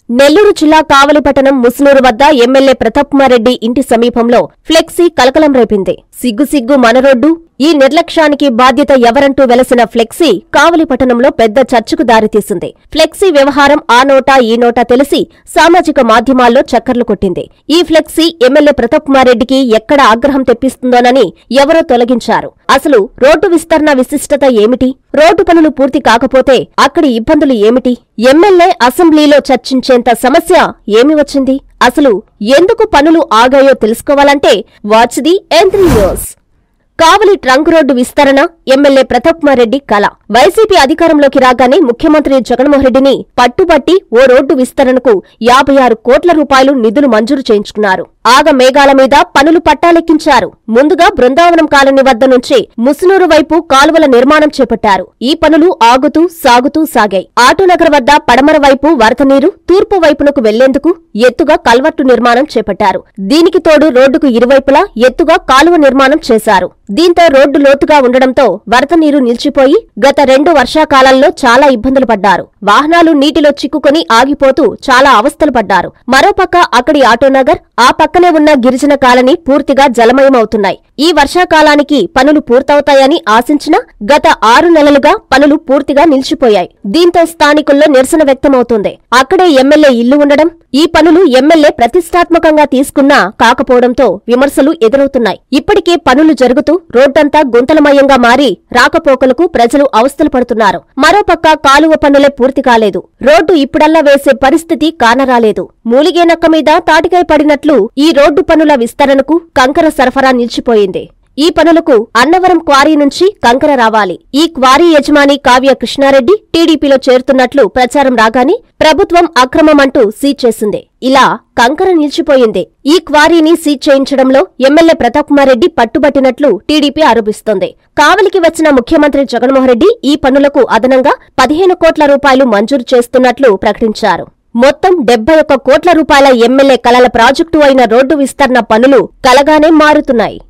నెల్లూరు జిల్లా కావలిపట్టణం ముసునూరు వద్ద ఎమ్మెల్యే ప్రతాప్ కుమార్ రెడ్డి ఇంటి సమీపంలో ఫ్లెక్సీ కలకలం రేపింది సిగ్గు సిగ్గు మన రోడ్డు ఈ నిర్లక్ష్యానికి బాధ్యత ఎవరంటూ వెలసిన ఫ్లెక్సీ కావలిపట్టణంలో పెద్ద చర్చకు దారితీసింది ఫ్లెక్సీ వ్యవహారం ఆ నోటా ఈ నోటా తెలిసి సామాజిక మాధ్యమాల్లో చక్కర్లు కొట్టింది ఈ ఫ్లెక్సీ ఎమ్మెల్యే ప్రతాప్ కుమార్ రెడ్డికి ఎక్కడ ఆగ్రహం తెప్పిస్తుందోనని ఎవరో తొలగించారు అసలు రోడ్డు విస్తరణ విశిష్టత ఏమిటి రోడ్డు పనులు పూర్తి కాకపోతే అక్కడి ఇబ్బందులు ఏమిటి ఎమ్మెల్యే అసెంబ్లీలో చర్చించేంత సమస్య ఏమి వచ్చింది అసలు ఎందుకు పనులు ఆగాయో తెలుసుకోవాలంటే watch the M three news Kavali trunk road విస్తరణ ఎమ్మెల్యే ప్రతాప్ కుమార్ రెడ్డి కల వైసీపీ అధికారంలోకి రాగానే ముఖ్యమంత్రి జగన్మోహన్ రెడ్డిని పట్టుబట్టి ఓ రోడ్డు విస్తరణకు యాభై ఆరు కోట్ల రూపాయలు నిధులు మంజూరు చేయించుకున్నారు ఆగ మేఘాల మీద పనులు పట్టాలెక్కించారు ముందుగా బృందావనం కాలనీ వద్ద నుంచి ముసునూరు వైపు కాలువల నిర్మాణం చేపట్టారు ఈ పనులు ఆగుతూ సాగుతూ సాగాయి ఆటోనగర్ వద్ద పడమర వైపు వరద నీరు తూర్పు వైపునకు వెళ్లేందుకు ఎత్తుగా కల్వర్టు నిర్మాణం చేపట్టారు దీనికి తోడు రోడ్డుకు ఇరువైపులా ఎత్తుగా కాలువ నిర్మాణం చేశారు దీంతో రోడ్డు లోతుగా ఉండడంతో వరద నీరు నిలిచిపోయి గత రెండు వర్షాకాలంలో చాలా ఇబ్బందులు పడ్డారు వాహనాలు నీటిలో చిక్కుకొని ఆగిపోతూ చాలా అవస్థలు పడ్డారు మరోపక్క అక్కడి ఆటోనగర్ ఆ పక్కనే ఉన్న గిరిజన కాలనీ పూర్తిగా జలమయమవుతున్నాయి ఈ వర్షాకాలానికి పనులు పూర్తవుతాయని ఆశించినా గత ఆరు నెలలుగా పనులు పూర్తిగా నిలిచిపోయాయి దీంతో స్థానికుల్లో నిరసన వ్యక్తమవుతోంది అక్కడే ఎమ్మెల్యే ఇల్లు ఉండడం ఈ పనులు ఎమ్మెల్యే ప్రతిష్టాత్మకంగా తీసుకున్నా కాకపోవడంతో విమర్శలు ఎదురవుతున్నాయి ఇప్పటికే పనులు జరుగుతూ రోడ్డంతా గుంతలమయంగా మారి రాకపోకలకు ప్రజలు అవస్థలు పడుతున్నారు మరోపక్క కాలువ పనులే పూర్తి కాలేదు రోడ్డు ఇప్పుడల్లా వేసే పరిస్థితి కానరాలేదు మూలిగేనక్క మీద తాటికాయ పడినట్లు ఈ రోడ్డు పనుల విస్తరణకు కంకర సరఫరా నిలిచిపోయింది ఈ పనులకు అన్నవరం క్వారీ నుంచి కంకర రావాలి ఈ క్వారీ యజమాని కావ్య కృష్ణారెడ్డి టీడీపీలో చేరుతున్నట్లు ప్రచారం రాగానే ప్రభుత్వం అక్రమమంటూ సీజ్ చేసింది ఇలా కంకర నిలిచిపోయింది ఈ క్వారీని సీజ్ చేయించడంలో ఎమ్మెల్యే ప్రతాప్ కుమార్ రెడ్డి పట్టుబట్టినట్లు టీడీపీ ఆరోపిస్తోంది కావలికి వచ్చిన ముఖ్యమంత్రి జగన్మోహన్ రెడ్డి ఈ పనులకు అదనంగా పదిహేను కోట్ల రూపాయలు మంజూరు చేస్తున్నట్లు ప్రకటించారు మొత్తం డెబ్బై ఒక్క కోట్ల రూపాయల ఎమ్మెల్యే కలల ప్రాజెక్టు అయిన రోడ్డు విస్తరణ పనులు కలగానే మారుతున్నాయి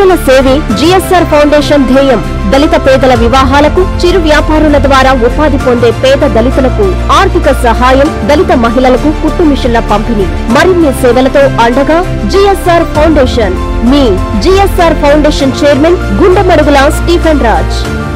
ప్రజల సేవే జిఎస్ఆర్ ఫౌండేషన్ ధ్యేయం దళిత పేదల వివాహాలకు చిరు వ్యాపారుల ద్వారా ఉపాధి పొందే పేద దళితులకు ఆర్థిక సహాయం దళిత మహిళలకు కుట్టు మిషన్ల పంపిణీ మరిన్ని సేవలతో అండగా జిఎస్ఆర్ ఫౌండేషన్ మీ GSR foundation chairman Gundemadugula Stephen Raj